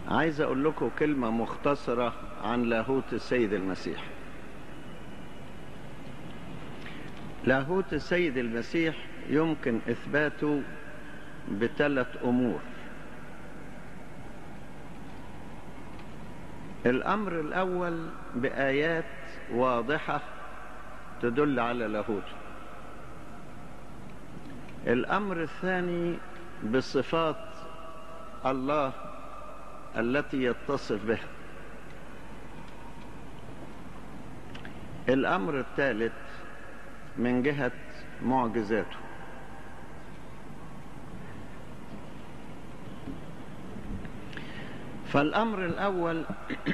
عايز اقول لكم كلمة مختصرة عن لاهوت السيد المسيح لاهوت السيد المسيح يمكن اثباته بثلاث امور الامر الاول بايات واضحة تدل على لاهوته الامر الثاني بصفات الله التي يتصف بها الامر الثالث من جهة معجزاته فالامر الاول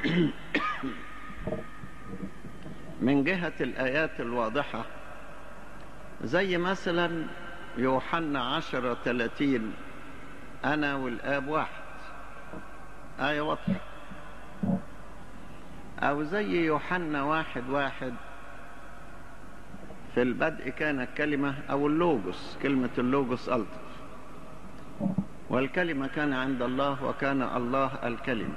من جهة الايات الواضحة زي مثلا يوحنا عشرة ثلاثين انا والاب واحد آية واضحة أو زي يوحنا واحد واحد في البدء كانت كلمة أو اللوجوس كلمة اللوجوس ألطف والكلمة كان عند الله وكان الله الكلمة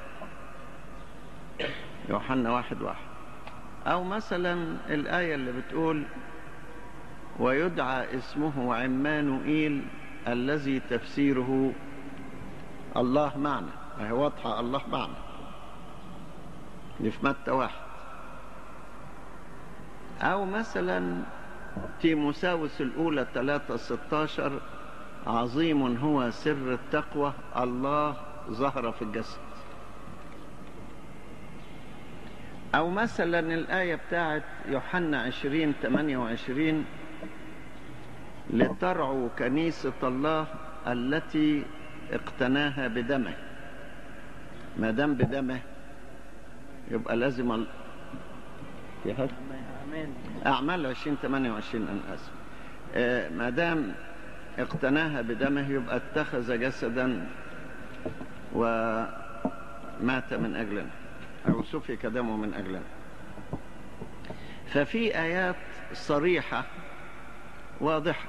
يوحنا واحد واحد أو مثلا الآية اللي بتقول ويدعى اسمه عمانوئيل الذي تفسيره الله معنا هي واضحة الله معنا دي في متى واحد أو مثلا تيموساوس الأولى 3 16 عظيم هو سر التقوى الله ظهر في الجسد أو مثلا الآية بتاعت يوحنا 20 28 لترعوا كنيسة الله التي اقتناها بدمه ما دام بدمه يبقى لازم ال... في حاجة؟ أعمال 20 28 أنا آسف آه ما دام اقتناها بدمه يبقى اتخذ جسدا ومات من أجلنا أو سفك دمه من أجلنا ففي آيات صريحة واضحة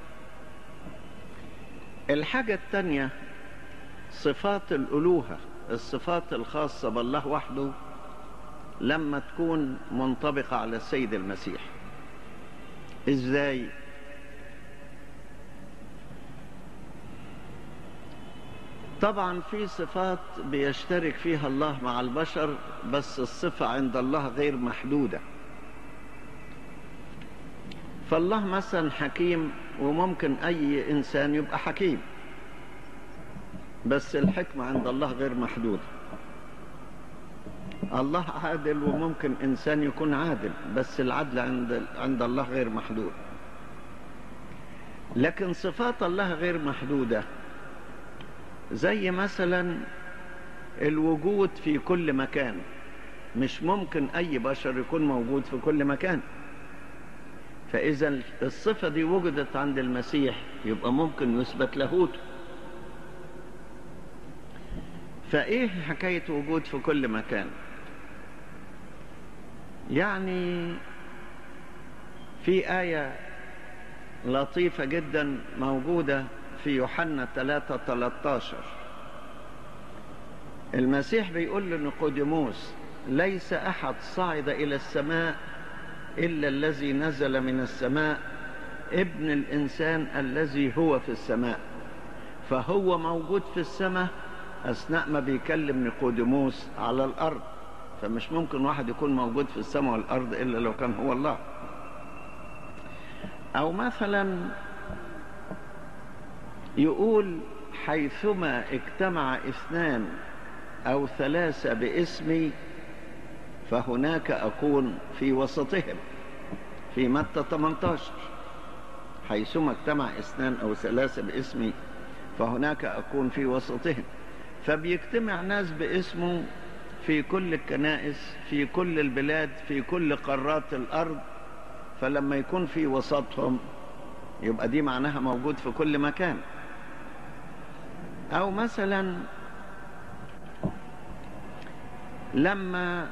الحاجة الثانية صفات الألوهة الصفات الخاصة بالله وحده لما تكون منطبقة على السيد المسيح ازاي طبعا في صفات بيشترك فيها الله مع البشر بس الصفة عند الله غير محدودة فالله مثلا حكيم وممكن أي إنسان يبقى حكيم بس الحكمة عند الله غير محدودة الله عادل وممكن إنسان يكون عادل بس العدل عند, عند الله غير محدود لكن صفات الله غير محدودة زي مثلا الوجود في كل مكان مش ممكن أي بشر يكون موجود في كل مكان فإذا الصفة دي وجدت عند المسيح يبقى ممكن يثبت لاهوته فإيه حكاية وجود في كل مكان يعني في آية لطيفة جدا موجودة في يوحنا 3 13 المسيح بيقول لنيقوديموس ليس أحد صعد إلى السماء إلا الذي نزل من السماء ابن الإنسان الذي هو في السماء فهو موجود في السماء أثناء ما بيكلم نيقوديموس على الأرض فمش ممكن واحد يكون موجود في السماء والأرض إلا لو كان هو الله أو مثلا يقول حيثما اجتمع اثنان أو ثلاثة باسمي فهناك أكون في وسطهم في متى 18 حيثما اجتمع اثنان أو ثلاثة باسمي فهناك أكون في وسطهم فبيجتمع ناس باسمه في كل الكنائس في كل البلاد في كل قارات الأرض فلما يكون في وسطهم يبقى دي معناها موجود في كل مكان أو مثلا لما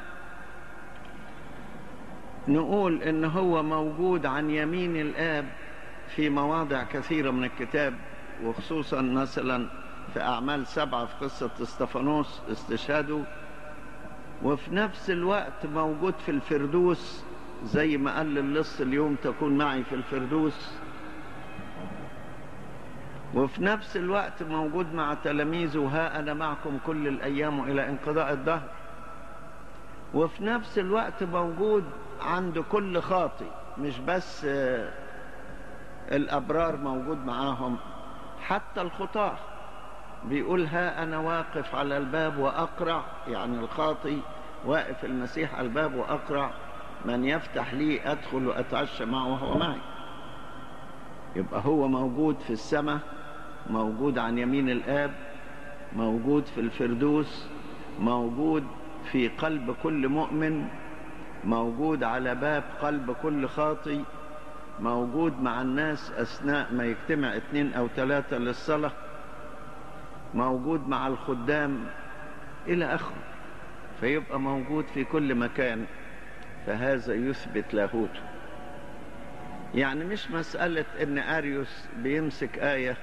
نقول ان هو موجود عن يمين الاب في مواضع كثيرة من الكتاب وخصوصا مثلا في أعمال سبعة في قصة استفانوس استشهاده وفي نفس الوقت موجود في الفردوس زي ما قال للص اليوم تكون معي في الفردوس وفي نفس الوقت موجود مع تلاميذه ها أنا معكم كل الأيام إلى انقضاء الدهر وفي نفس الوقت موجود عند كل خاطئ مش بس الأبرار موجود معاهم حتى الخطاة بيقول ها أنا واقف على الباب وأقرع يعني الخاطي واقف المسيح على الباب وأقرع من يفتح لي أدخل وأتعشى معه وهو معي يبقى هو موجود في السماء موجود عن يمين الآب موجود في الفردوس موجود في قلب كل مؤمن موجود على باب قلب كل خاطي موجود مع الناس أثناء ما يجتمع اثنين أو ثلاثة للصلاة موجود مع الخدام إلى آخره فيبقى موجود في كل مكان فهذا يثبت لاهوته يعني مش مسألة إن أريوس بيمسك آية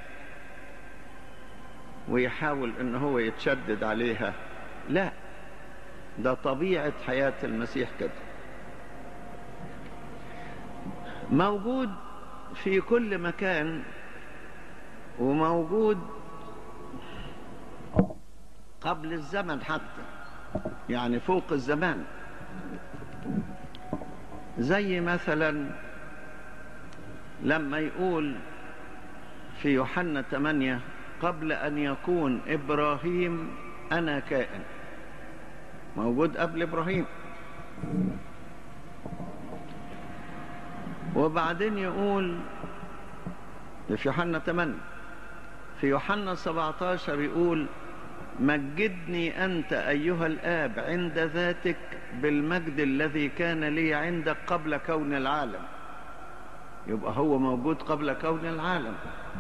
ويحاول إن هو يتشدد عليها لا ده طبيعة حياة المسيح كده موجود في كل مكان وموجود قبل الزمن حتى يعني فوق الزمان زي مثلا لما يقول في يوحنا 8 قبل أن يكون إبراهيم أنا كائن موجود قبل إبراهيم وبعدين يقول في يوحنا 8 في يوحنا 17 يقول مجدني أنت أيها الآب عند ذاتك بالمجد الذي كان لي عندك قبل كون العالم يبقى هو موجود قبل كون العالم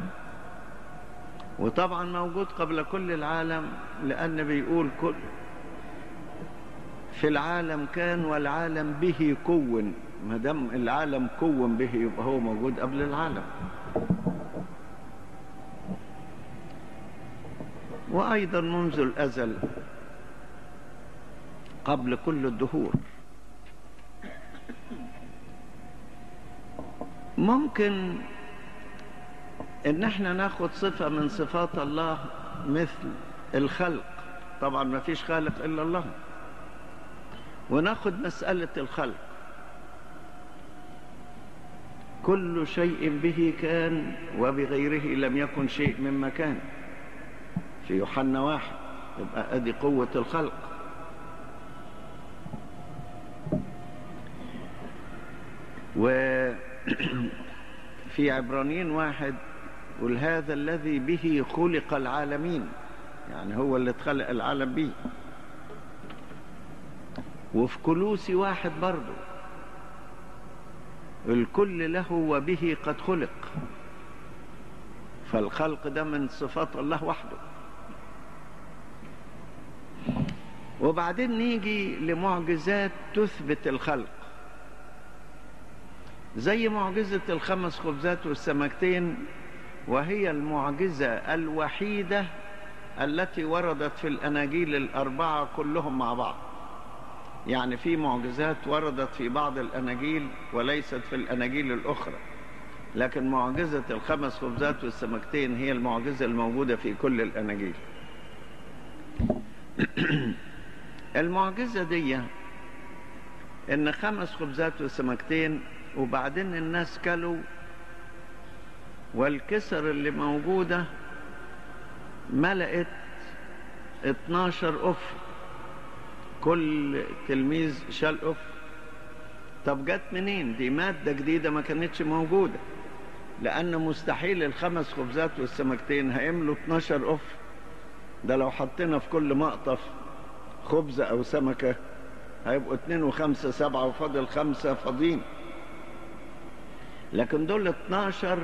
وطبعا موجود قبل كل العالم لأن بيقول كل في العالم كان والعالم به كون ما دام العالم كون به يبقى هو موجود قبل العالم وأيضا منذ الأزل قبل كل الدهور ممكن ان احنا ناخد صفة من صفات الله مثل الخلق طبعا ما فيش خالق الا الله وناخد مسألة الخلق كل شيء به كان وبغيره لم يكن شيء مما كان في يوحنا واحد يبقى ادي قوة الخلق وفي عبرانيين واحد يقول هذا الذي به خلق العالمين يعني هو اللي اتخلق العالم به وفي كلوسي واحد برضه الكل له وبه قد خلق فالخلق ده من صفات الله وحده وبعدين نيجي لمعجزات تثبت الخلق زي معجزة الخمس خبزات والسمكتين وهي المعجزة الوحيدة التي وردت في الأناجيل الأربعة كلهم مع بعض يعني في معجزات وردت في بعض الأناجيل وليست في الأناجيل الأخرى لكن معجزة الخمس خبزات والسمكتين هي المعجزة الموجودة في كل الأناجيل المعجزة دي إن خمس خبزات وسمكتين وبعدين الناس كلوا والكسر اللي موجودة ملأت 12 أف كل تلميذ شال أف طب جت منين دي مادة جديدة ما كانتش موجودة لأن مستحيل الخمس خبزات والسمكتين هيملوا 12 أف ده لو حطينا في كل مقطف خبزة أو سمكة هيبقوا اتنين وخمسة سبعة وفاضل خمسة فاضيين لكن دول 12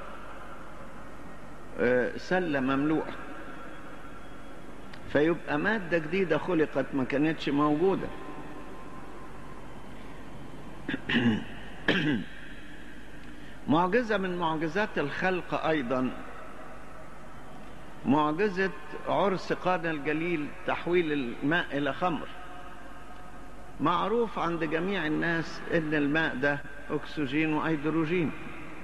سلة مملوءة فيبقى مادة جديدة خلقت ما كانتش موجودة معجزة من معجزات الخلق أيضا معجزة عرس قانا الجليل تحويل الماء إلى خمر معروف عند جميع الناس إن الماء ده أكسجين وأيدروجين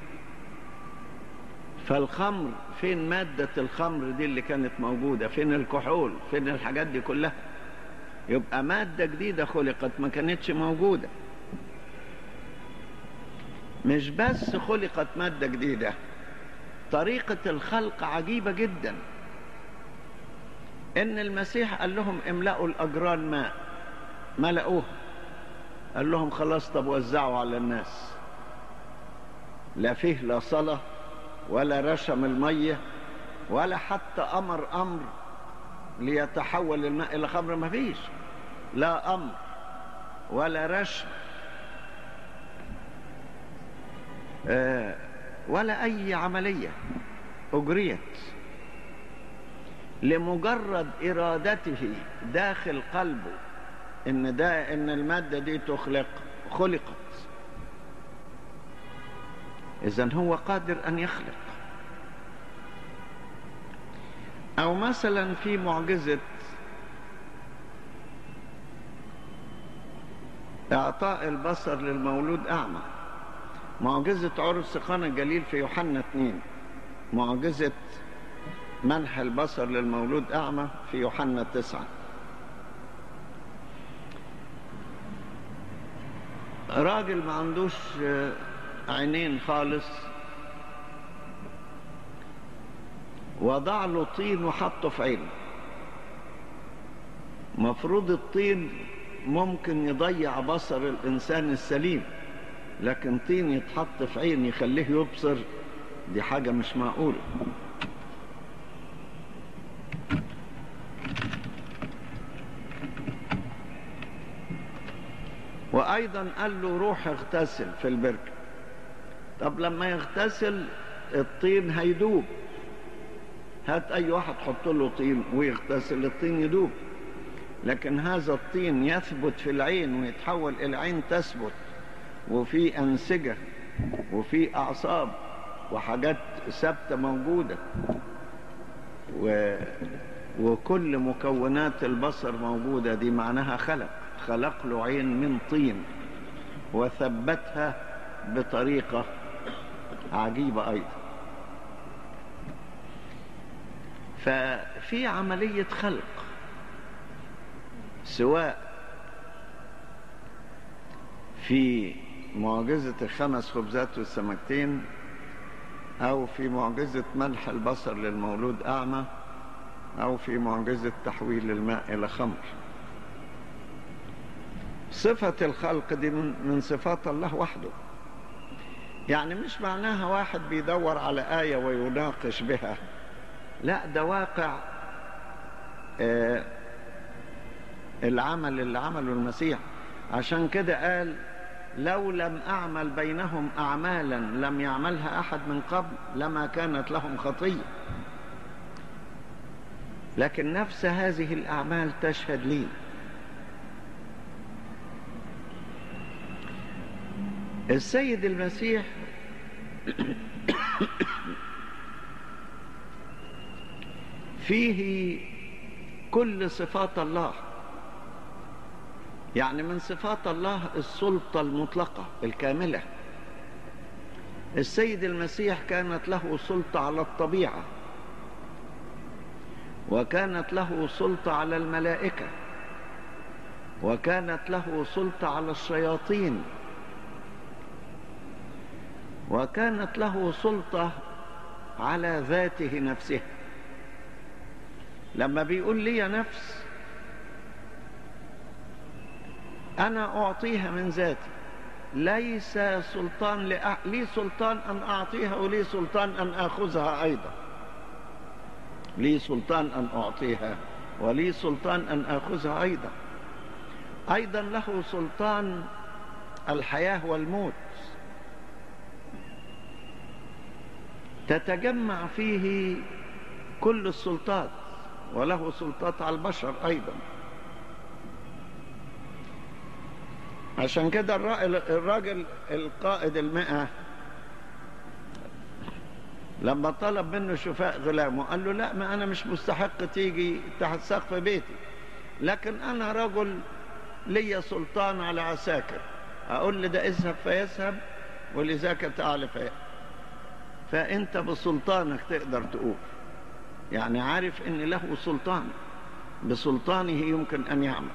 فالخمر فين مادة الخمر دي اللي كانت موجودة فين الكحول فين الحاجات دي كلها يبقى مادة جديدة خلقت ما كانتش موجودة مش بس خلقت مادة جديدة طريقة الخلق عجيبة جدا ان المسيح قال لهم املأوا الاجران ماء ملأوها قال لهم خلاص طب وزعوا على الناس لا فيه لا صلاة ولا رشم المية ولا حتى أمر أمر ليتحول الماء إلى خمر ما فيش لا أمر ولا رشم آه ولا أي عملية أجريت لمجرد إرادته داخل قلبه إن ده إن المادة دي تخلق خلقت إذا هو قادر أن يخلق أو مثلا في معجزة إعطاء البصر للمولود أعمى معجزة عرس قنا الجليل في يوحنا 2 معجزة منح البصر للمولود أعمى في يوحنا 9 راجل ما عندوش عينين خالص وضع له طين وحطه في عينه مفروض الطين ممكن يضيع بصر الإنسان السليم لكن طين يتحط في عين يخليه يبصر دي حاجة مش معقولة وأيضا قال له روح اغتسل في البركة طب لما يغتسل الطين هيدوب هات أي واحد حط له طين ويغتسل الطين يدوب لكن هذا الطين يثبت في العين ويتحول إلى عين تثبت وفي أنسجة وفي أعصاب وحاجات ثابتة موجودة و... وكل مكونات البصر موجودة دي معناها خلق خلق له عين من طين وثبتها بطريقة عجيبة أيضا ففي عملية خلق سواء في معجزة الخمس خبزات والسمكتين أو في معجزة منح البصر للمولود أعمى أو في معجزة تحويل الماء إلى خمر صفة الخلق دي من صفات الله وحده يعني مش معناها واحد بيدور على آية ويناقش بها لا ده واقع آه العمل اللي عمله المسيح عشان كده قال لو لم أعمل بينهم أعمالا لم يعملها أحد من قبل لما كانت لهم خطية لكن نفس هذه الأعمال تشهد لي السيد المسيح فيه كل صفات الله يعني من صفات الله السلطة المطلقة الكاملة السيد المسيح كانت له سلطة على الطبيعة وكانت له سلطة على الملائكة وكانت له سلطة على الشياطين وكانت له سلطة على ذاته نفسه لما بيقول لي نفس أنا أعطيها من ذاتي ليس سلطان لأ... لي سلطان أن أعطيها ولي سلطان أن أخذها أيضا لي سلطان أن أعطيها ولي سلطان أن أخذها أيضا أيضا له سلطان الحياة والموت تتجمع فيه كل السلطات وله سلطات على البشر أيضا عشان كده الراجل القائد المئة لما طلب منه شفاء غلامه قال له لا ما أنا مش مستحق تيجي تحت سقف بيتي لكن أنا رجل لي سلطان على عساكر أقول لي ده اذهب فيذهب ولذاك تعال في فأنت بسلطانك تقدر تقول يعني عارف ان له سلطان بسلطانه يمكن ان يعمل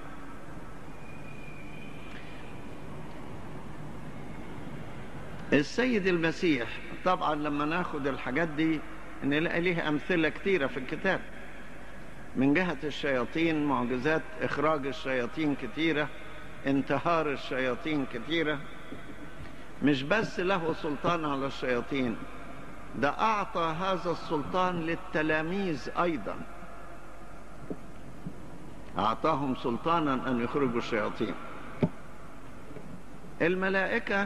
السيد المسيح طبعا لما ناخد الحاجات دي نلاقي ليها امثله كتيره في الكتاب من جهه الشياطين معجزات اخراج الشياطين كتيره انتهار الشياطين كتيره مش بس له سلطان على الشياطين ده أعطى هذا السلطان للتلاميذ أيضا أعطاهم سلطانا أن يخرجوا الشياطين الملائكة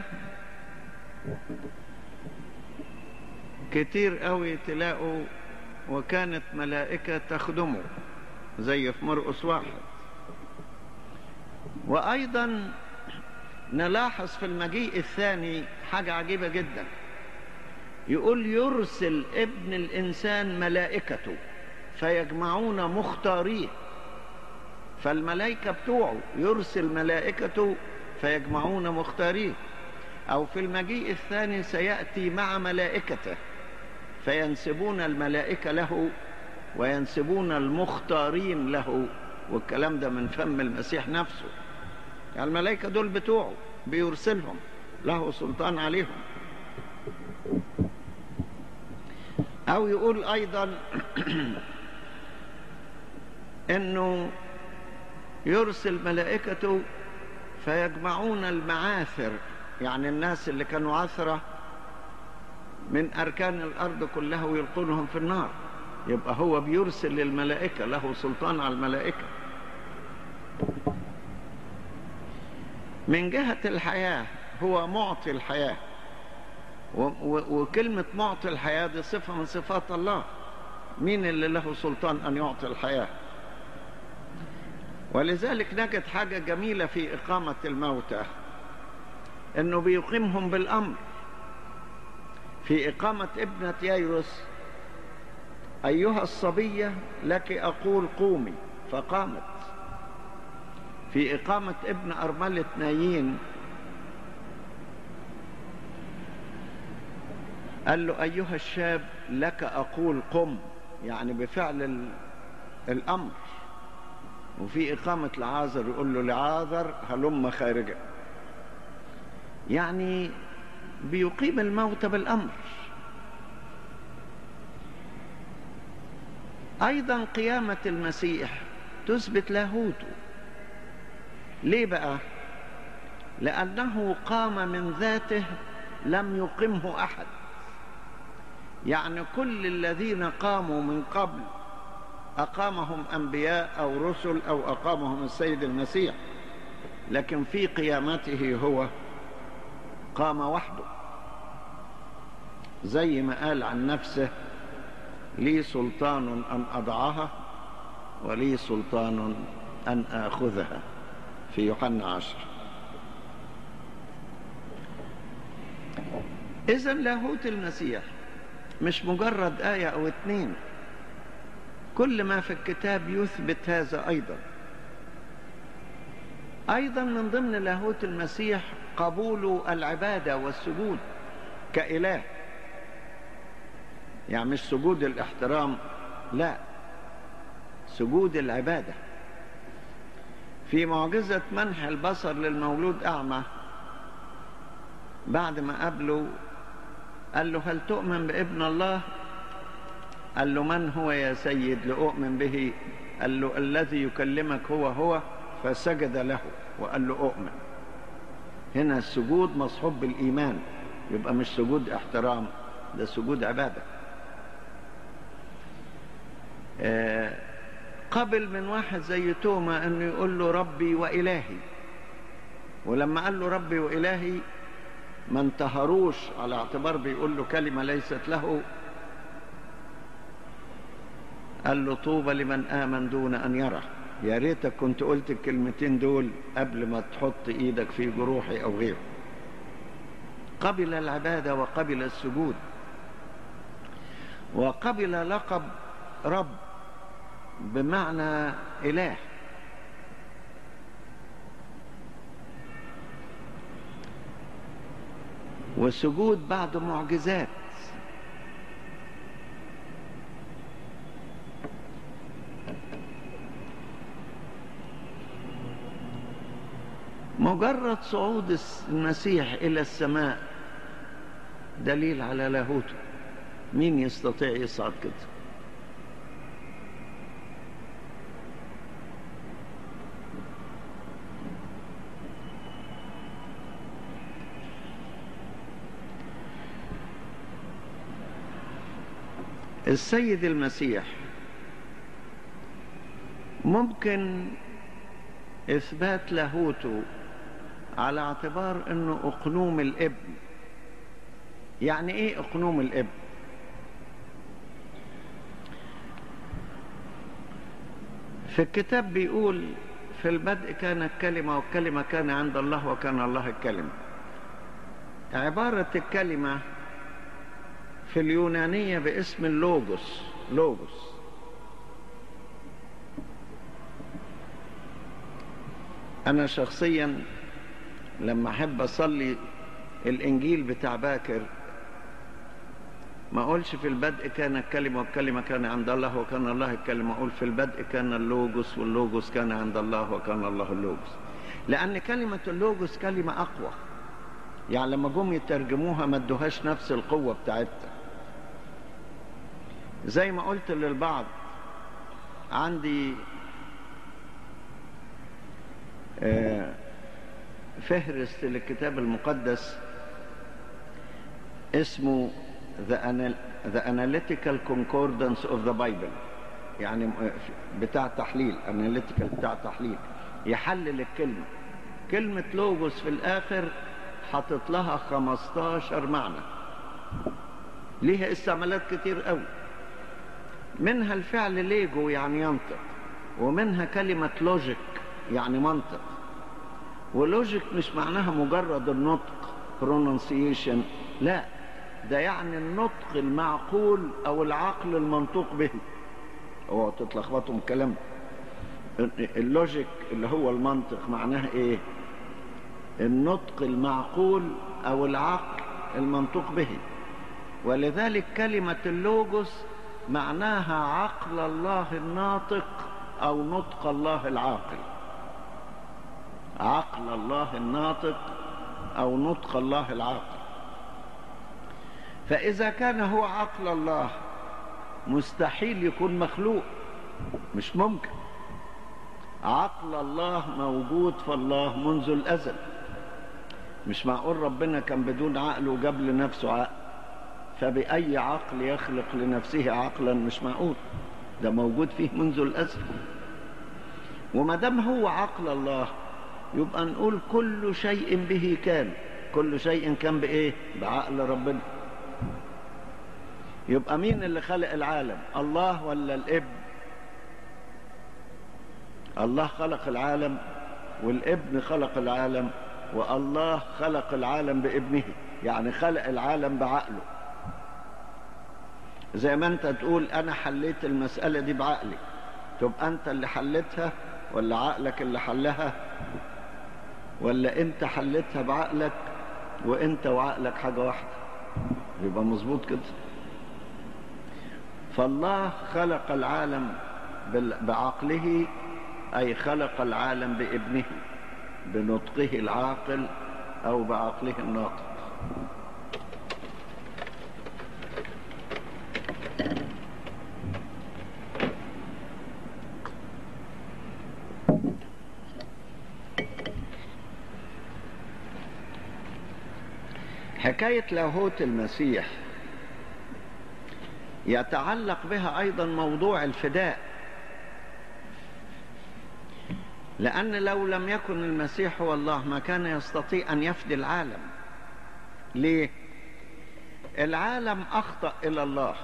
كتير قوي تلاقوا وكانت ملائكة تخدمه زي في مرقس واحد وأيضا نلاحظ في المجيء الثاني حاجة عجيبة جدا يقول يرسل ابن الإنسان ملائكته فيجمعون مختاريه فالملائكة بتوعه يرسل ملائكته فيجمعون مختاريه أو في المجيء الثاني سيأتي مع ملائكته فينسبون الملائكة له وينسبون المختارين له والكلام ده من فم المسيح نفسه يعني الملائكة دول بتوعه بيرسلهم له سلطان عليهم أو يقول أيضا أنه يرسل ملائكته فيجمعون المعاثر يعني الناس اللي كانوا عثرة من أركان الأرض كلها ويلقونهم في النار يبقى هو بيرسل للملائكة له سلطان على الملائكة من جهة الحياة هو معطي الحياة وكلمة معطي الحياة دي صفة من صفات الله مين اللي له سلطان أن يعطي الحياة ولذلك نجد حاجة جميلة في إقامة الموتى أنه بيقيمهم بالأمر في إقامة ابنة ييروس أيها الصبية لك أقول قومي فقامت في إقامة ابن أرملة نايين قال له أيها الشاب لك أقول قم يعني بفعل الأمر وفي إقامة لعازر يقول له لعازر هلم خارجا يعني بيقيم الموت بالأمر أيضا قيامة المسيح تثبت لاهوته ليه بقى لأنه قام من ذاته لم يقمه أحد يعني كل الذين قاموا من قبل أقامهم أنبياء أو رسل أو أقامهم السيد المسيح لكن في قيامته هو قام وحده زي ما قال عن نفسه لي سلطان أن أضعها ولي سلطان أن آخذها في يوحنا عشر إذا لاهوت المسيح مش مجرد آية أو اتنين كل ما في الكتاب يثبت هذا أيضا أيضا من ضمن لاهوت المسيح قبول العبادة والسجود كإله يعني مش سجود الاحترام لا سجود العبادة في معجزة منح البصر للمولود أعمى بعد ما قابله قال له هل تؤمن بابن الله قال له من هو يا سيد لأؤمن به قال له الذي يكلمك هو هو فسجد له وقال له أؤمن هنا السجود مصحوب بالإيمان يبقى مش سجود احترام ده سجود عبادة آه قبل من واحد زي توما انه يقول له ربي وإلهي ولما قال له ربي وإلهي ما انتهروش على اعتبار بيقول له كلمة ليست له قال له طوبى لمن آمن دون أن يرى يا ريتك كنت قلت الكلمتين دول قبل ما تحط ايدك في جروحي او غيره قبل العبادة وقبل السجود وقبل لقب رب بمعنى إله وسجود بعد معجزات مجرد صعود المسيح إلى السماء دليل على لاهوته مين يستطيع يصعد كده السيد المسيح ممكن إثبات لاهوته على اعتبار أنه أقنوم الابن يعني إيه أقنوم الابن في الكتاب بيقول في البدء كان الكلمة والكلمة كان عند الله وكان الله الكلمة عبارة الكلمة في اليونانية باسم اللوجوس لوجوس أنا شخصيا لما أحب أصلي الإنجيل بتاع باكر ما أقولش في البدء كان الكلمة والكلمة كان عند الله وكان الله الكلمة أقول في البدء كان اللوجوس واللوجوس كان عند الله وكان الله اللوجوس لأن كلمة اللوجوس كلمة أقوى يعني لما جم يترجموها ما ادوهاش نفس القوة بتاعتها زي ما قلت للبعض عندي فهرست للكتاب المقدس اسمه The, Anal the Analytical Concordance of the Bible يعني بتاع تحليل Analytical بتاع تحليل يحلل الكلمة كلمة لوجوس في الآخر حاطط لها 15 معنى ليها استعمالات كتير قوي منها الفعل ليجو يعني ينطق ومنها كلمة لوجيك يعني منطق ولوجيك مش معناها مجرد النطق pronunciation لا ده يعني النطق المعقول او العقل المنطوق به اوعوا تتلخبطوا من الكلام اللوجيك اللي هو المنطق معناه ايه النطق المعقول او العقل المنطوق به ولذلك كلمة اللوجوس معناها عقل الله الناطق او نطق الله العاقل عقل الله الناطق او نطق الله العاقل فاذا كان هو عقل الله مستحيل يكون مخلوق مش ممكن عقل الله موجود في الله منذ الازل مش معقول ربنا كان بدون عقل وجاب لنفسه عقل فبأي عقل يخلق لنفسه عقلا مش معقول ده موجود فيه منذ الأزل وما دام هو عقل الله يبقى نقول كل شيء به كان كل شيء كان بإيه بعقل ربنا يبقى مين اللي خلق العالم الله ولا الابن الله خلق العالم والابن خلق العالم والله خلق العالم بابنه يعني خلق العالم بعقله زي ما انت تقول انا حليت المسألة دي بعقلي تبقى انت اللي حلتها ولا عقلك اللي حلها ولا انت حلتها بعقلك وانت وعقلك حاجة واحدة يبقى مظبوط كده فالله خلق العالم بعقله أي خلق العالم بابنه بنطقه العاقل أو بعقله الناطق حكاية لاهوت المسيح يتعلق بها أيضا موضوع الفداء لأن لو لم يكن المسيح هو الله ما كان يستطيع أن يفدي العالم ليه؟ العالم أخطأ إلى الله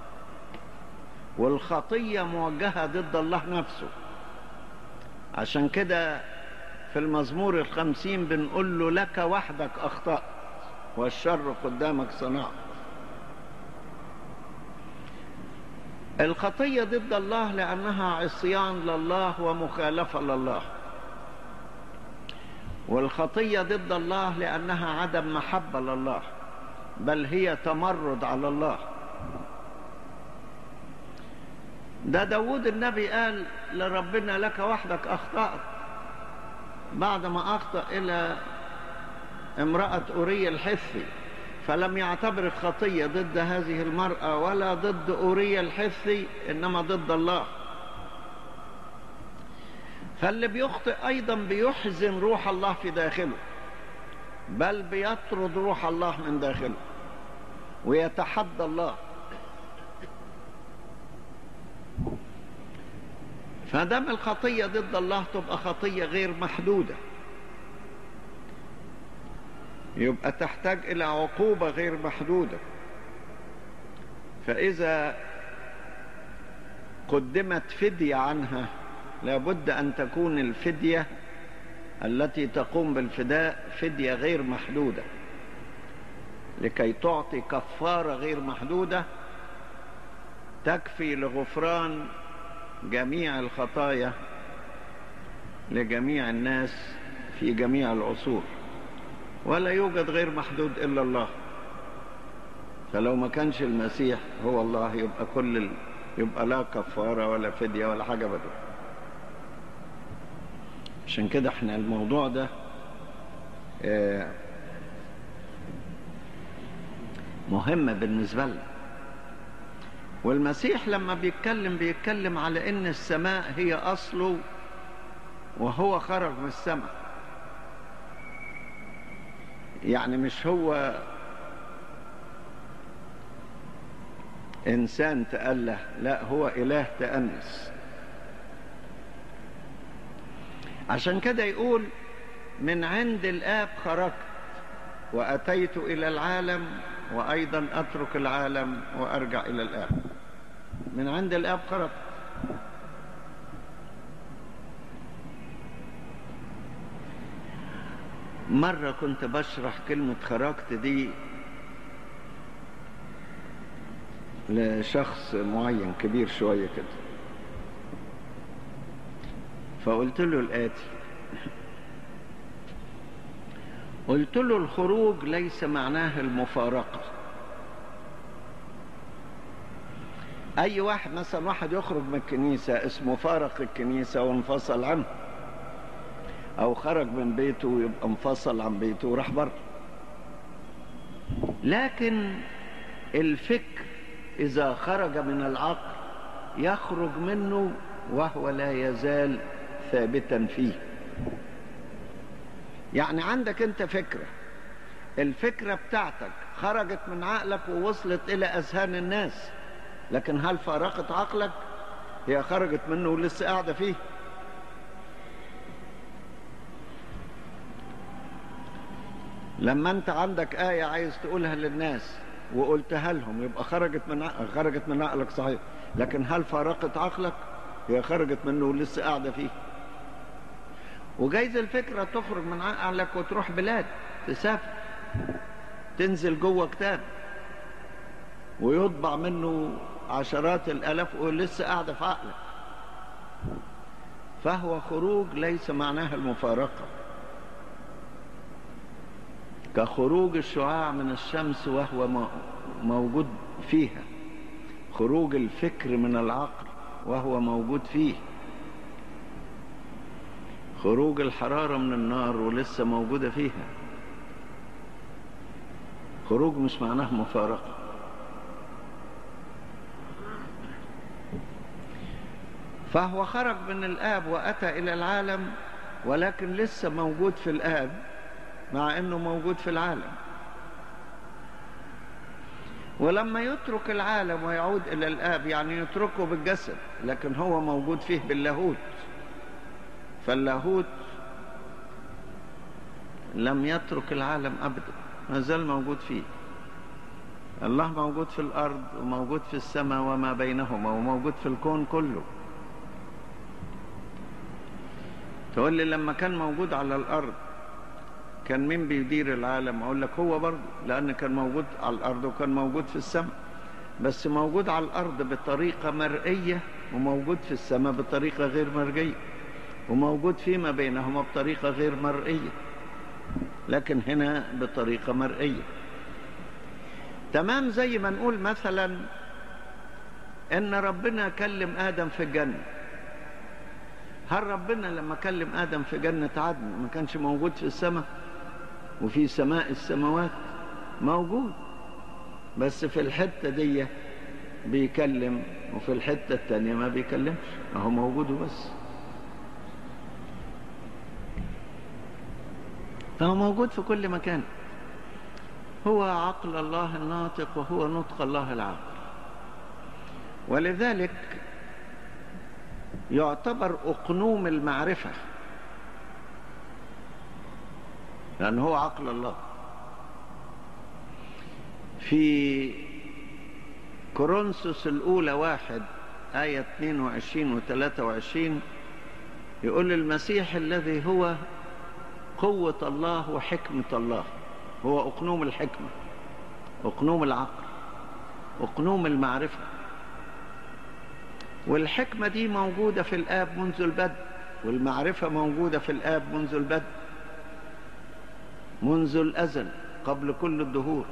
والخطية موجهة ضد الله نفسه عشان كده في المزمور الخمسين بنقول له لك وحدك أخطأت والشر قدامك صنعت الخطية ضد الله لأنها عصيان لله ومخالفة لله والخطية ضد الله لأنها عدم محبة لله بل هي تمرد على الله ده داود النبي قال لربنا لك وحدك أخطأت بعد ما أخطأ إلى امرأة أورية الحثي فلم يعتبر الخطية ضد هذه المرأة ولا ضد أورية الحثي إنما ضد الله فاللي بيخطئ أيضا بيحزن روح الله في داخله بل بيطرد روح الله من داخله ويتحدى الله فدام الخطية ضد الله تبقى خطية غير محدودة يبقى تحتاج إلى عقوبة غير محدودة فإذا قدمت فدية عنها لابد أن تكون الفدية التي تقوم بالفداء فدية غير محدودة لكي تعطي كفارة غير محدودة تكفي لغفران جميع الخطايا لجميع الناس في جميع العصور ولا يوجد غير محدود إلا الله فلو ما كانش المسيح هو الله يبقى كل ال... يبقى لا كفارة ولا فدية ولا حاجة بدل عشان كده احنا الموضوع ده اه مهم بالنسبة لنا والمسيح لما بيتكلم بيتكلم على ان السماء هي اصله وهو خرج من السماء يعني مش هو انسان تأله لا هو اله تأنس عشان كده يقول من عند الاب خرجت واتيت الى العالم وايضا اترك العالم وارجع الى الاب من عند الاب خرجت مرة كنت بشرح كلمة خرجت دي لشخص معين كبير شوية كده فقلت له الآتي قلت له الخروج ليس معناه المفارقة أي واحد مثلا واحد يخرج من الكنيسة اسمه فارق الكنيسة وانفصل عنه أو خرج من بيته ويبقى انفصل عن بيته وراح بره لكن الفكر إذا خرج من العقل يخرج منه وهو لا يزال ثابتا فيه يعني عندك انت فكرة الفكرة بتاعتك خرجت من عقلك ووصلت إلى أذهان الناس لكن هل فارقت عقلك هي خرجت منه ولسه قاعدة فيه لما انت عندك آية عايز تقولها للناس وقلتها لهم يبقى خرجت من عقلك خرجت من عقلك صحيح لكن هل فارقت عقلك هي خرجت منه ولسه قاعدة فيه وجايز الفكرة تخرج من عقلك وتروح بلاد تسافر تنزل جوه كتاب ويطبع منه عشرات الآلاف ولسه قاعدة في عقلك فهو خروج ليس معناها المفارقة كخروج الشعاع من الشمس وهو موجود فيها خروج الفكر من العقل وهو موجود فيه خروج الحرارة من النار ولسه موجودة فيها خروج مش معناه مفارقة فهو خرج من الآب وأتى إلى العالم ولكن لسه موجود في الآب مع أنه موجود في العالم ولما يترك العالم ويعود إلى الآب يعني يتركه بالجسد لكن هو موجود فيه باللاهوت فاللاهوت لم يترك العالم أبدا ما زال موجود فيه الله موجود في الأرض وموجود في السماء وما بينهما وموجود في الكون كله تقول لي لما كان موجود على الأرض كان مين بيدير العالم أقول لك هو برضه لأن كان موجود على الأرض وكان موجود في السماء بس موجود على الأرض بطريقة مرئية وموجود في السماء بطريقة غير مرئية وموجود فيما بينهما بطريقة غير مرئية لكن هنا بطريقة مرئية تمام زي ما نقول مثلا ان ربنا كلم ادم في الجنة هل ربنا لما كلم ادم في جنة عدن ما كانش موجود في السماء وفي سماء السماوات موجود بس في الحتة دي بيكلم وفي الحتة التانية ما بيكلمش هو موجود بس فهو موجود في كل مكان هو عقل الله الناطق وهو نطق الله العاقل ولذلك يعتبر أقنوم المعرفة لأن هو عقل الله في كورنثوس الأولى واحد آية 22 و 23 يقول المسيح الذي هو قوة الله وحكمة الله هو أقنوم الحكمة أقنوم العقل أقنوم المعرفة والحكمة دي موجودة في الآب منذ البدء والمعرفة موجودة في الآب منذ البدء منذ الأزل قبل كل الدهور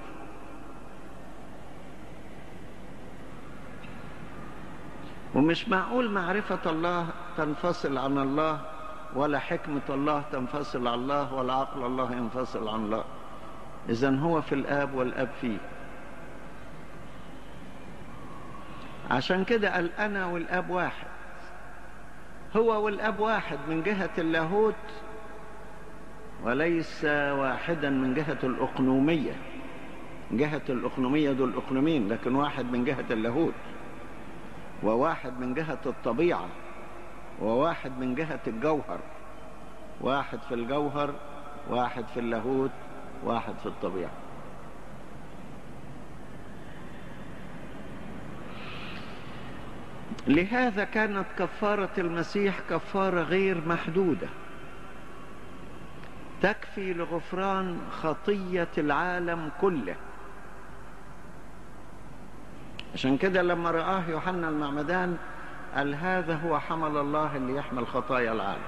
ومش معقول معرفة الله تنفصل عن الله ولا حكمة الله تنفصل عن الله ولا عقل الله ينفصل عن الله إذا هو في الآب والآب فيه عشان كده قال أنا والآب واحد هو والآب واحد من جهة اللاهوت وليس واحدا من جهة الأقنومية جهة الأقنومية دول أقنومين لكن واحد من جهة اللاهوت وواحد من جهة الطبيعة وواحد من جهة الجوهر واحد في الجوهر واحد في اللاهوت واحد في الطبيعة لهذا كانت كفارة المسيح كفارة غير محدودة تكفي لغفران خطية العالم كله عشان كده لما رآه يوحنا المعمدان قال هذا هو حمل الله اللي يحمل خطايا العالم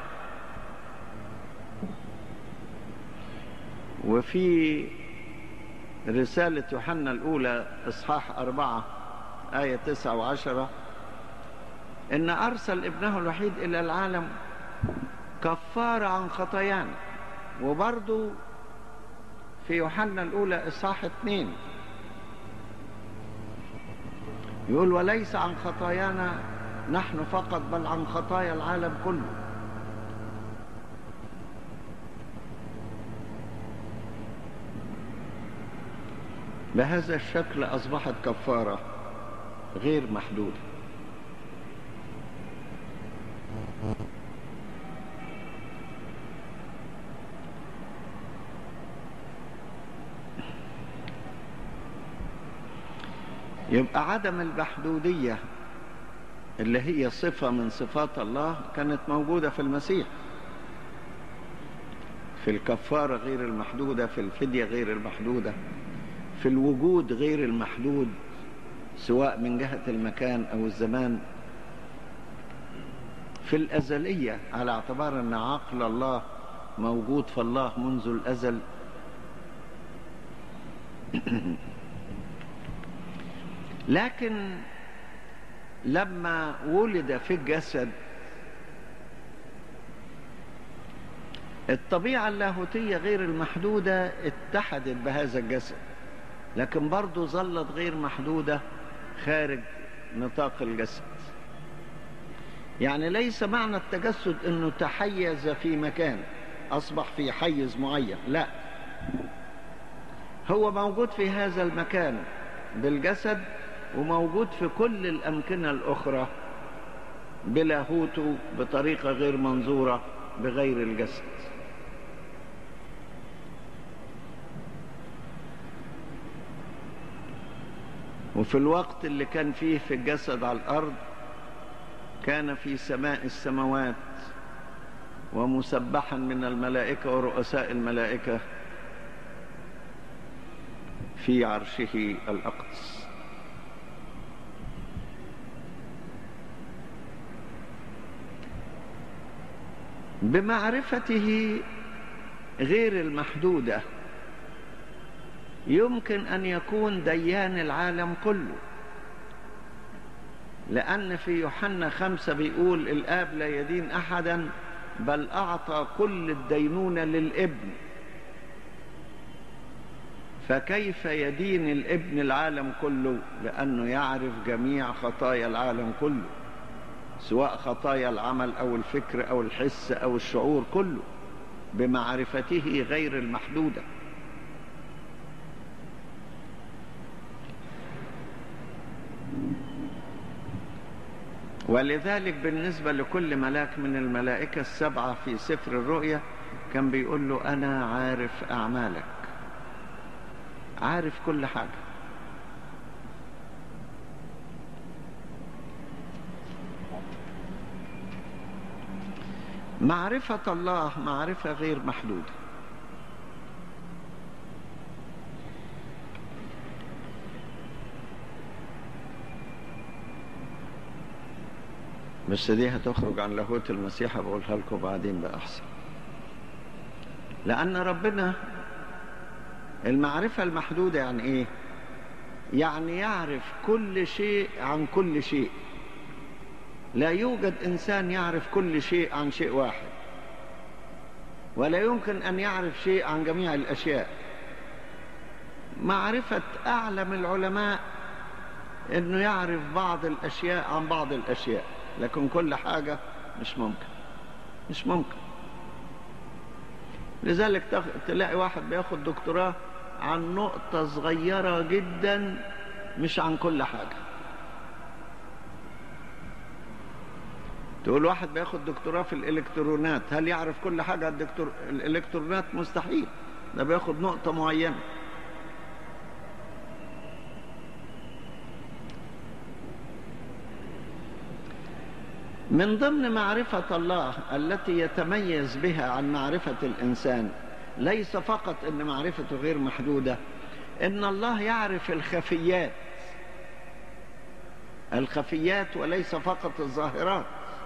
وفي رسالة يوحنا الأولى إصحاح أربعة آية تسعة وعشرة إن أرسل ابنه الوحيد إلى العالم كفارة عن خطايانا وبرضو في يوحنا الأولى إصحاح اثنين يقول وليس عن خطايانا نحن فقط بل عن خطايا العالم كله بهذا الشكل أصبحت كفارة غير محدودة يبقى عدم المحدودية اللي هي صفة من صفات الله كانت موجودة في المسيح في الكفارة غير المحدودة في الفدية غير المحدودة في الوجود غير المحدود سواء من جهة المكان أو الزمان في الأزلية على اعتبار أن عقل الله موجود في الله منذ الأزل لكن لما ولد في الجسد الطبيعة اللاهوتية غير المحدودة اتحدت بهذا الجسد لكن برضه ظلت غير محدودة خارج نطاق الجسد يعني ليس معنى التجسد انه تحيز في مكان اصبح في حيز معين لا هو موجود في هذا المكان بالجسد وموجود في كل الأمكنة الأخرى بلاهوته بطريقة غير منظورة بغير الجسد وفي الوقت اللي كان فيه في الجسد على الأرض كان في سماء السماوات ومسبحا من الملائكة ورؤساء الملائكة في عرشه الأقدس بمعرفته غير المحدودة يمكن أن يكون ديان العالم كله لأن في يوحنا خمسة بيقول الآب لا يدين أحدا بل أعطى كل الدينونة للابن فكيف يدين الابن العالم كله لأنه يعرف جميع خطايا العالم كله سواء خطايا العمل أو الفكر أو الحس أو الشعور كله بمعرفته غير المحدودة ولذلك بالنسبة لكل ملاك من الملائكة السبعة في سفر الرؤيا كان بيقول له أنا عارف أعمالك عارف كل حاجة معرفة الله معرفة غير محدودة بس دي هتخرج عن لاهوت المسيح بقولها لكم بعدين بقى أحسن لأن ربنا المعرفة المحدودة يعني إيه؟ يعني يعرف كل شيء عن كل شيء لا يوجد إنسان يعرف كل شيء عن شيء واحد ولا يمكن أن يعرف شيء عن جميع الأشياء معرفة أعلم العلماء أنه يعرف بعض الأشياء عن بعض الأشياء لكن كل حاجة مش ممكن مش ممكن لذلك تلاقي واحد بياخد دكتوراه عن نقطة صغيرة جدا مش عن كل حاجة تقول واحد بياخد دكتوراه في الإلكترونات هل يعرف كل حاجة عن الدكتور الإلكترونات مستحيل ده بياخد نقطة معينة من ضمن معرفة الله التي يتميز بها عن معرفة الإنسان ليس فقط أن معرفته غير محدودة إن الله يعرف الخفيات الخفيات وليس فقط الظاهرات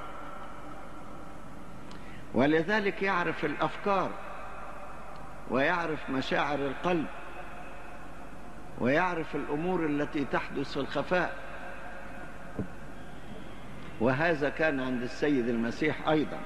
ولذلك يعرف الأفكار ويعرف مشاعر القلب ويعرف الأمور التي تحدث في الخفاء وهذا كان عند السيد المسيح أيضا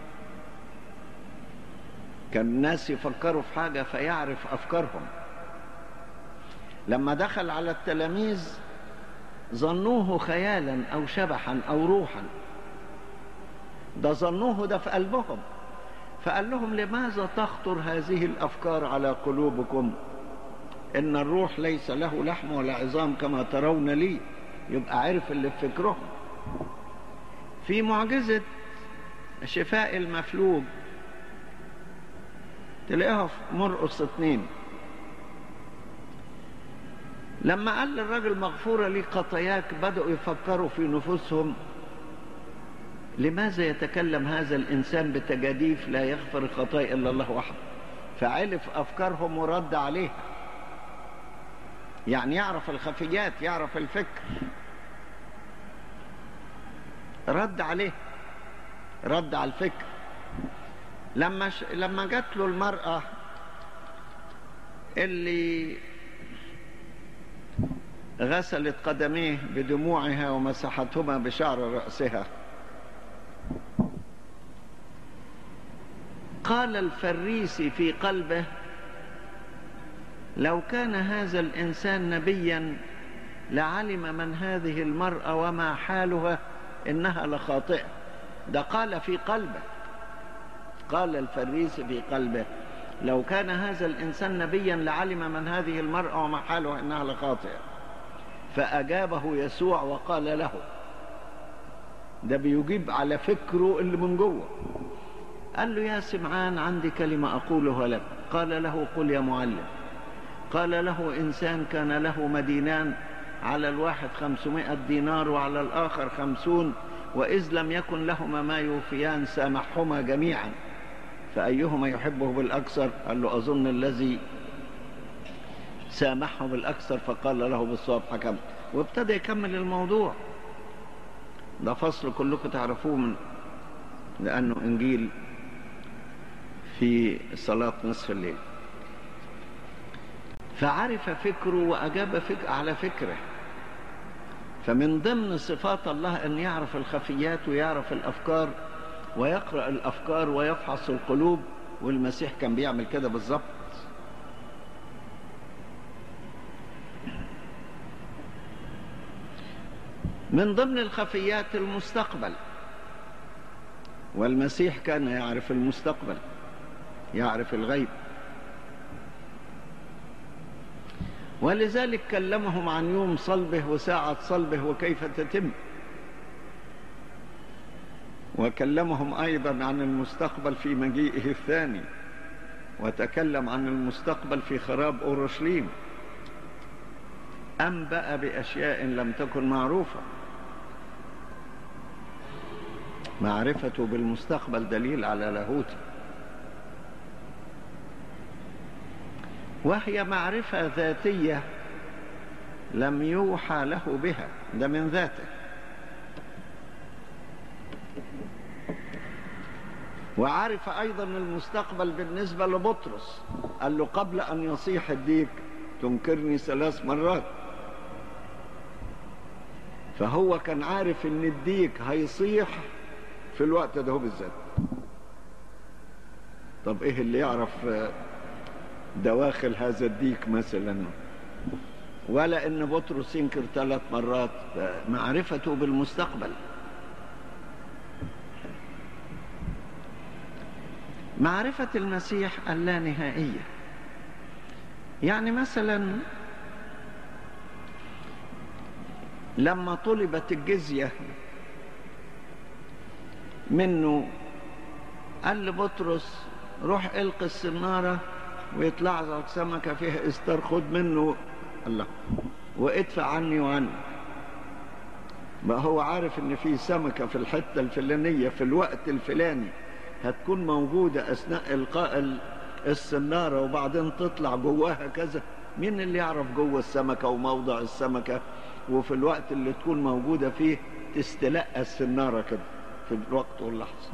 كان الناس يفكروا في حاجة فيعرف أفكارهم لما دخل على التلاميذ ظنوه خيالا أو شبحا أو روحا ده ظنوه ده في قلبهم فقال لهم لماذا تخطر هذه الأفكار على قلوبكم إن الروح ليس له لحم ولا عظام كما ترون لي يبقى عرف اللي في فكرهم في معجزة شفاء المفلوج تلاقيها في مرقص اتنين لما قال للراجل مغفورة لي خطاياك بدأوا يفكروا في نفوسهم لماذا يتكلم هذا الإنسان بتجاديف لا يغفر الخطايا إلا الله وحده فعرف أفكارهم ورد عليها يعني يعرف الخفيات يعرف الفكر رد عليه رد على الفكر لما ش... لما جات له المرأة اللي غسلت قدميه بدموعها ومسحتهما بشعر رأسها قال الفريسي في قلبه لو كان هذا الإنسان نبيا لعلم من هذه المرأة وما حالها إنها لخاطئة ده قال في قلبه قال الفريسي في قلبه لو كان هذا الإنسان نبيا لعلم من هذه المرأة وما حالها إنها لخاطئة فأجابه يسوع وقال له ده بيجيب على فكره اللي من جوه قال له يا سمعان عندي كلمة أقولها لك قال له قل يا معلم قال له إنسان كان له مدينان على الواحد خمسمائة دينار وعلى الآخر خمسون وإذ لم يكن لهما ما يوفيان سامحهما جميعا فأيهما يحبه بالأكثر قال له أظن الذي سامحه بالأكثر فقال له بالصواب حكم وابتدى يكمل الموضوع ده فصل كلكم تعرفوه من لأنه إنجيل في صلاة نصف الليل فعرف فكره وأجاب فك... على فكره فمن ضمن صفات الله أن يعرف الخفيات ويعرف الأفكار ويقرأ الأفكار ويفحص القلوب والمسيح كان بيعمل كده بالظبط من ضمن الخفيات المستقبل والمسيح كان يعرف المستقبل يعرف الغيب ولذلك كلمهم عن يوم صلبه وساعة صلبه وكيف تتم وكلمهم أيضا عن المستقبل في مجيئه الثاني وتكلم عن المستقبل في خراب أورشليم أنبأ بأشياء لم تكن معروفة معرفته بالمستقبل دليل على لاهوته وهي معرفة ذاتية لم يوحى له بها ده من ذاته وعرف أيضا المستقبل بالنسبة لبطرس قال له قبل أن يصيح الديك تنكرني ثلاث مرات فهو كان عارف ان الديك هيصيح في الوقت ده هو بالذات طب ايه اللي يعرف دواخل هذا الديك مثلا ولا ان بطرس ينكر ثلاث مرات معرفته بالمستقبل معرفة المسيح اللانهائية يعني مثلا لما طلبت الجزية منه قال لبطرس روح القي السنارة ويطلع لك سمكة فيها استار خد منه الله وادفع عني وعني بقى هو عارف ان في سمكة في الحتة الفلانية في الوقت الفلاني هتكون موجودة اثناء القاء السنارة وبعدين تطلع جواها كذا مين اللي يعرف جوه السمكة وموضع السمكة وفي الوقت اللي تكون موجودة فيه تستلقى السنارة كده في الوقت واللحظة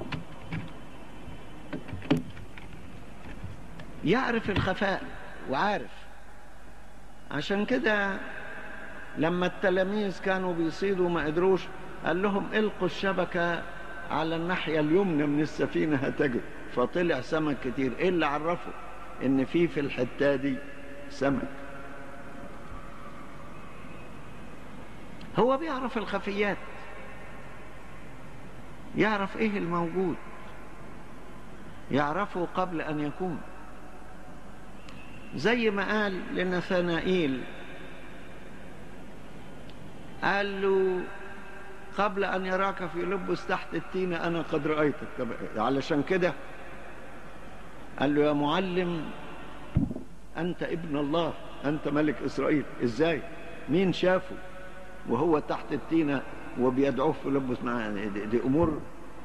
يعرف الخفاء وعارف عشان كده لما التلاميذ كانوا بيصيدوا ما قدروش قال لهم القوا الشبكة على الناحية اليمنى من السفينة هتجد فطلع سمك كتير ايه اللي عرفه ان في في الحتة دي سمك هو بيعرف الخفيات يعرف ايه الموجود يعرفه قبل ان يكون زي ما قال لنثنائيل قال له قبل أن يراك في لبس تحت التين أنا قد رأيتك طب علشان كده قال له يا معلم أنت ابن الله أنت ملك إسرائيل إزاي مين شافه وهو تحت التينة وبيدعوه في لبس معاه دي, دي أمور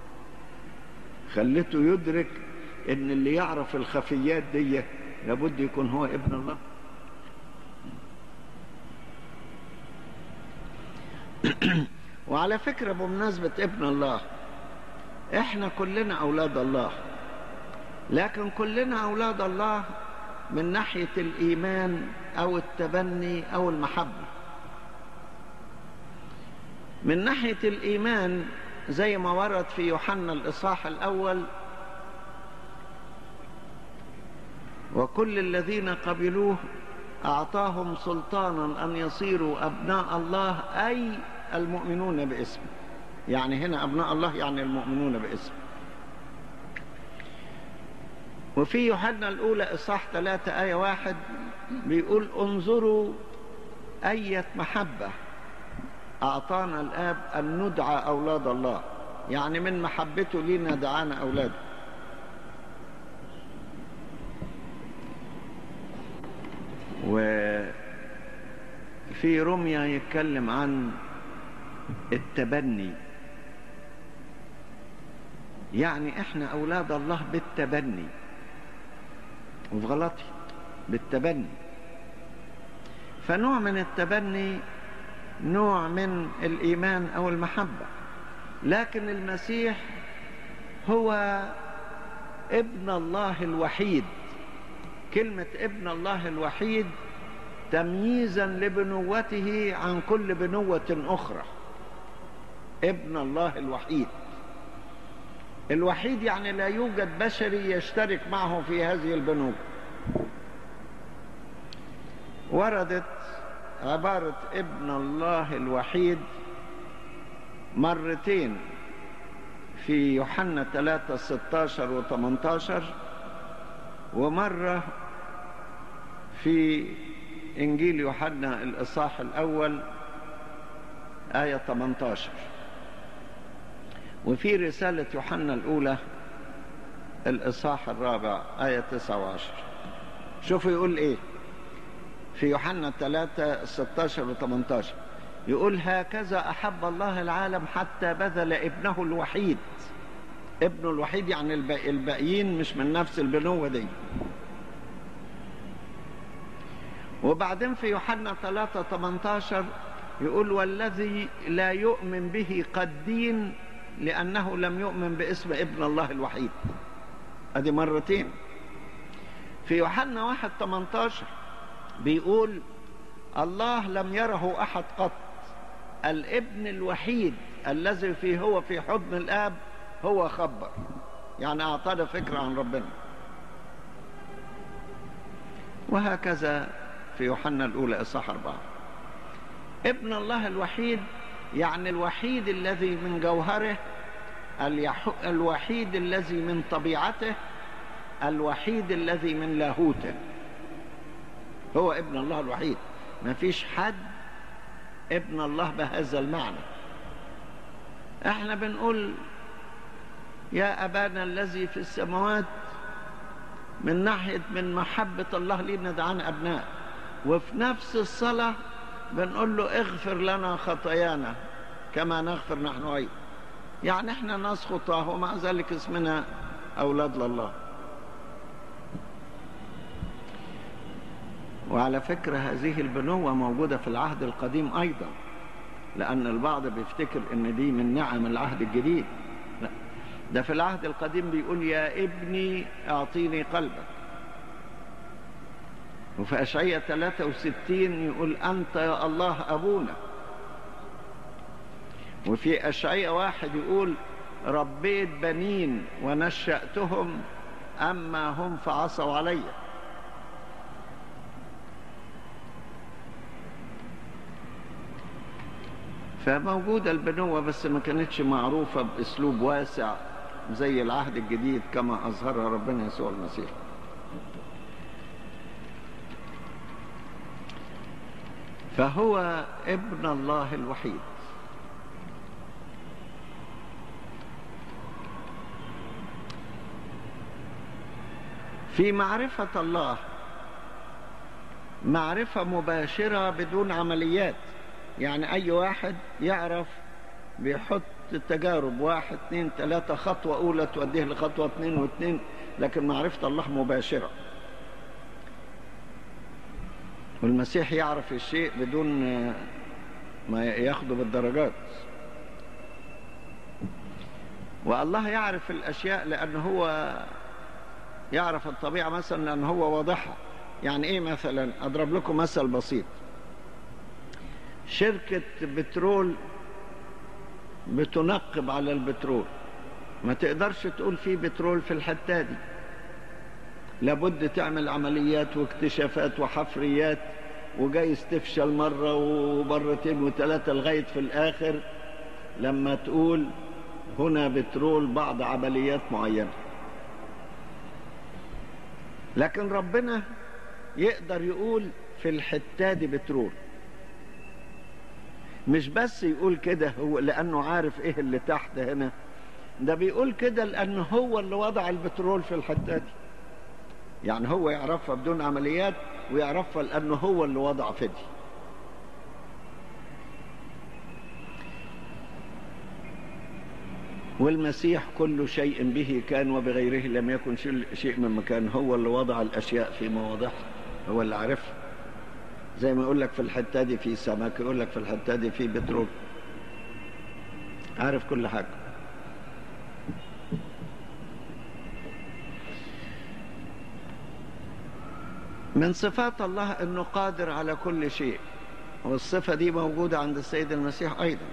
خلته يدرك ان اللي يعرف الخفيات دي لابد يكون هو ابن الله وعلى فكرة بمناسبة ابن الله احنا كلنا اولاد الله لكن كلنا اولاد الله من ناحية الايمان او التبني او المحبة من ناحية الايمان زي ما ورد في يوحنا الاصحاح الاول وكل الذين قبلوه أعطاهم سلطانا أن يصيروا أبناء الله أي المؤمنون باسمه يعني هنا أبناء الله يعني المؤمنون باسمه وفي يوحنا الأولى إصحاح ثلاثة آية واحد بيقول انظروا أية محبة أعطانا الآب أن ندعى أولاد الله يعني من محبته لنا دعانا أولاده وفي رمية يتكلم عن التبني يعني احنا اولاد الله بالتبني وفي غلطي بالتبني فنوع من التبني نوع من الايمان او المحبه لكن المسيح هو ابن الله الوحيد كلمة ابن الله الوحيد تمييزا لبنوته عن كل بنوة أخرى ابن الله الوحيد الوحيد يعني لا يوجد بشري يشترك معه في هذه البنوة وردت عبارة ابن الله الوحيد مرتين في يوحنا 3 16 و 18 ومرة في إنجيل يوحنا الإصحاح الأول آية 18 وفي رسالة يوحنا الأولى الإصحاح الرابع آية 19 شوفوا يقول إيه في يوحنا 3 16 و 18 يقول هكذا أحب الله العالم حتى بذل ابنه الوحيد ابنه الوحيد يعني الباقيين مش من نفس البنوة دي وبعدين في يوحنا 3 18 يقول والذي لا يؤمن به قد دين لأنه لم يؤمن باسم ابن الله الوحيد ادي مرتين في يوحنا 1 18 بيقول الله لم يره أحد قط الابن الوحيد الذي فيه هو في حضن الآب هو خبر يعني أعطانا فكرة عن ربنا وهكذا في يوحنا الأولى إصحاح أربعة ابن الله الوحيد يعني الوحيد الذي من جوهره الوحيد الذي من طبيعته الوحيد الذي من لاهوته هو ابن الله الوحيد ما فيش حد ابن الله بهذا المعنى احنا بنقول يا أبانا الذي في السماوات من ناحية من محبة الله لينا دعانا أبناء وفي نفس الصلاة بنقول له اغفر لنا خطايانا كما نغفر نحن أيضا يعني احنا ناس خطاه ومع ذلك اسمنا أولاد لله وعلى فكرة هذه البنوة موجودة في العهد القديم أيضا لأن البعض بيفتكر إن دي من نعم العهد الجديد لا ده في العهد القديم بيقول يا ابني أعطيني قلبك وفي أشعية 63 يقول أنت يا الله أبونا وفي أشعية واحد يقول ربيت بنين ونشأتهم أما هم فعصوا عليّ فموجودة البنوة بس ما كانتش معروفة بأسلوب واسع زي العهد الجديد كما أظهرها ربنا يسوع المسيح فهو ابن الله الوحيد في معرفة الله معرفة مباشرة بدون عمليات يعني أي واحد يعرف بيحط التجارب واحد اثنين ثلاثة خطوة أولى توديه لخطوة اثنين واثنين لكن معرفة الله مباشرة والمسيح يعرف الشيء بدون ما ياخده بالدرجات والله يعرف الأشياء لأنه هو يعرف الطبيعة مثلا لأنه هو واضحها يعني إيه مثلا أضرب لكم مثل بسيط شركة بترول بتنقب على البترول ما تقدرش تقول في بترول في الحتة دي لابد تعمل عمليات واكتشافات وحفريات وجايز تفشل مرة ومرتين وثلاثة لغاية في الآخر لما تقول هنا بترول بعض عمليات معينة لكن ربنا يقدر يقول في الحتة دي بترول مش بس يقول كده هو لأنه عارف إيه اللي تحت هنا ده بيقول كده لأنه هو اللي وضع البترول في الحتة دي يعني هو يعرفها بدون عمليات ويعرفها لأنه هو اللي وضع في دي والمسيح كل شيء به كان وبغيره لم يكن شيء من مكان هو اللي وضع الأشياء في مواضعها هو اللي عرفها زي ما يقول لك في الحته دي في سمك يقول لك في الحته دي في بترول عارف كل حاجه من صفات الله أنه قادر على كل شيء والصفة دي موجودة عند السيد المسيح أيضا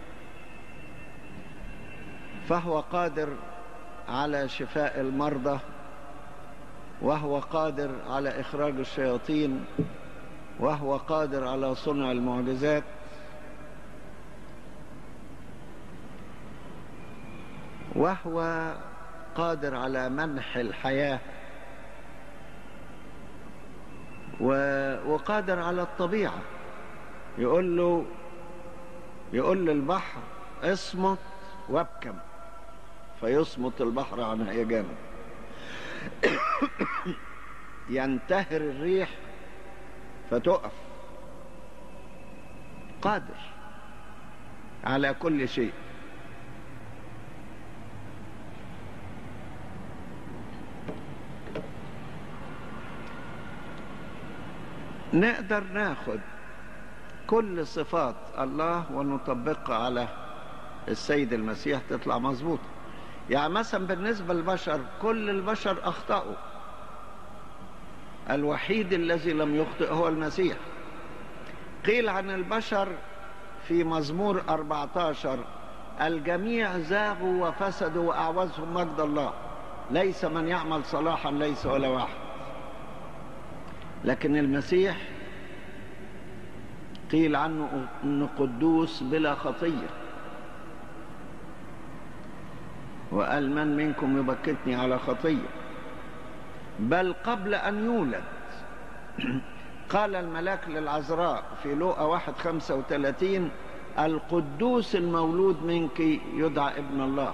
فهو قادر على شفاء المرضى وهو قادر على إخراج الشياطين وهو قادر على صنع المعجزات وهو قادر على منح الحياة وقادر على الطبيعة يقول له يقول للبحر اصمت وابكم فيصمت البحر عن هيجانه ينتهر الريح فتقف قادر على كل شيء نقدر ناخد كل صفات الله ونطبقها على السيد المسيح تطلع مظبوطة يعني مثلا بالنسبة للبشر كل البشر أخطأوا الوحيد الذي لم يخطئ هو المسيح قيل عن البشر في مزمور 14 الجميع زاغوا وفسدوا وأعوزهم مجد الله ليس من يعمل صلاحا ليس ولا واحد لكن المسيح قيل عنه انه قدوس بلا خطيه وقال من منكم يبكتني على خطيه بل قبل ان يولد قال الملاك للعذراء في لوقا واحد خمسة وثلاثين القدوس المولود منك يدعى ابن الله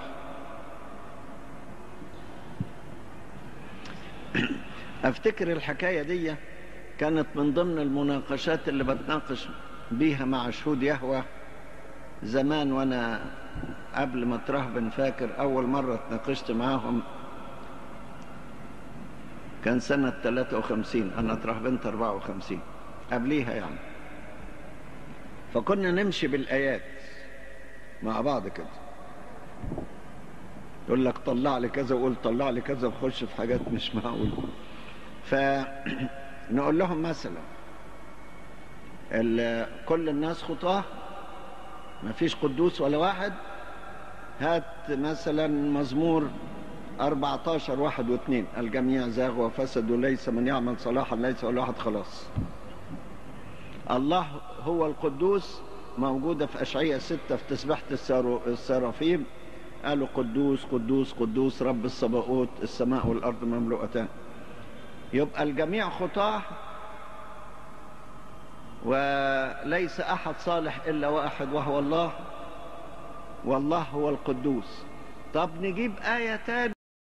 افتكر الحكايه دي كانت من ضمن المناقشات اللي بتناقش بيها مع شهود يهوى زمان وانا قبل ما اترهبن فاكر اول مره اتناقشت معاهم كان سنة 53 أنا اترهبنت 54 قبليها يعني فكنا نمشي بالآيات مع بعض كده يقول لك طلع لي كذا وقول طلع لي كذا وخش في حاجات مش معقول فنقول لهم مثلا كل الناس خطاه ما فيش قدوس ولا واحد هات مثلا مزمور 14 واحد واثنين الجميع زاغوا وفسدوا ليس من يعمل صلاحا ليس ولا واحد خلاص الله هو القدوس موجودة في أشعية ستة في تسبحة السرافيم قالوا قدوس قدوس قدوس رب الصباؤوت السماء والأرض مملوءتان يبقى الجميع خطاه وليس أحد صالح إلا واحد وهو الله والله هو القدوس طب نجيب آية تاني